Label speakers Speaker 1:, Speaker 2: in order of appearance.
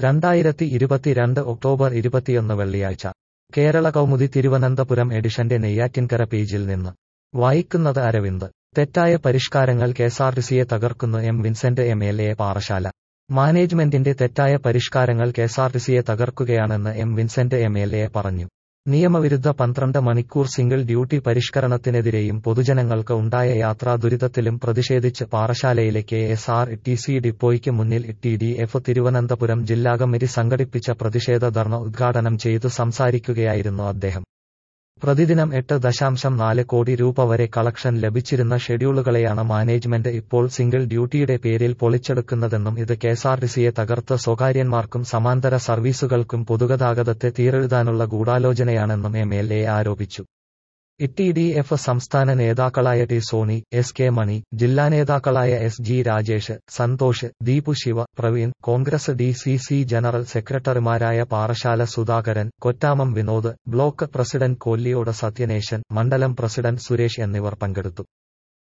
Speaker 1: രണ്ടായിരത്തി ഇരുപത്തിരണ്ട് ഒക്ടോബർ ഇരുപത്തിയൊന്ന് വെള്ളിയാഴ്ച കേരള കൗമുദി തിരുവനന്തപുരം എഡിഷന്റെ നെയ്യാറ്റിൻകര പേജിൽ നിന്ന് വായിക്കുന്നത് അരവിന്ദ് തെറ്റായ പരിഷ്കാരങ്ങൾ കെഎസ്ആർടിസിയെ തകർക്കുന്നു M Vincent M L A Parassala മാനേജ്മെന്റിന്റെ തെറ്റായ പരിഷ്കാരങ്ങൾ കെഎസ്ആർടിസിയെ തകർക്കുകയാണെന്ന് M Vincent M L A പറഞ്ഞു നിയമവിരുദ്ധ പന്ത്രണ്ട് മണിക്കൂർ സിംഗിൾ ഡ്യൂട്ടി പരിഷ്കരണത്തിനെതിരെയും പൊതുജനങ്ങൾക്ക് ഉണ്ടായ യാത്രാ ദുരിതത്തിലും പ്രതിഷേധിച്ച് പാറശാലയിലെ K S R T C ഡിപ്പോയ്ക്ക് മുന്നിൽ ടി ഡി എഫ് തിരുവനന്തപുരം ജില്ലാ കമ്മിറ്റി സംഘടിപ്പിച്ച പ്രതിഷേധ ധർണ ഉദ്ഘാടനം ചെയ്തു സംസാരിക്കുകയായിരുന്നു അദ്ദേഹം പ്രതിദിനം എട്ട് ദശാംശം നാല് കോടി രൂപ വരെ കളക്ഷൻ ലഭിച്ചിരുന്ന ഷെഡ്യൂളുകളെയാണ് മാനേജ്മെന്റ് ഇപ്പോൾ സിംഗിൾ ഡ്യൂട്ടിയുടെ പേരിൽ പൊളിച്ചെടുക്കുന്നതെന്നും ഇത് കെഎസ്ആർടിസിയെ തകർത്ത് സ്വകാര്യന്മാർക്കും സമാന്തര സർവീസുകൾക്കും പൊതുഗതാഗതത്തെ തീരെഴുതാനുള്ള ഗൂഢാലോചനയാണെന്നും എം എൽ എ ആരോപിച്ചു ടി ഡി എഫ് സംസ്ഥാന നേതാക്കളായ T Soni S K Mani ജില്ലാ നേതാക്കളായ S G Rajesh Santhosh Deepu Shiva Praveen Congress D C C general സെക്രട്ടറിമാരായ പാറശാല സുധാകരൻ കൊറ്റാമം വിനോദ് ബ്ലോക്ക് പ്രസിഡന്റ് കൊല്ലിയോട് സത്യനേശൻ മണ്ഡലം പ്രസിഡന്റ് സുരേഷ് എന്നിവർ പങ്കെടുത്തു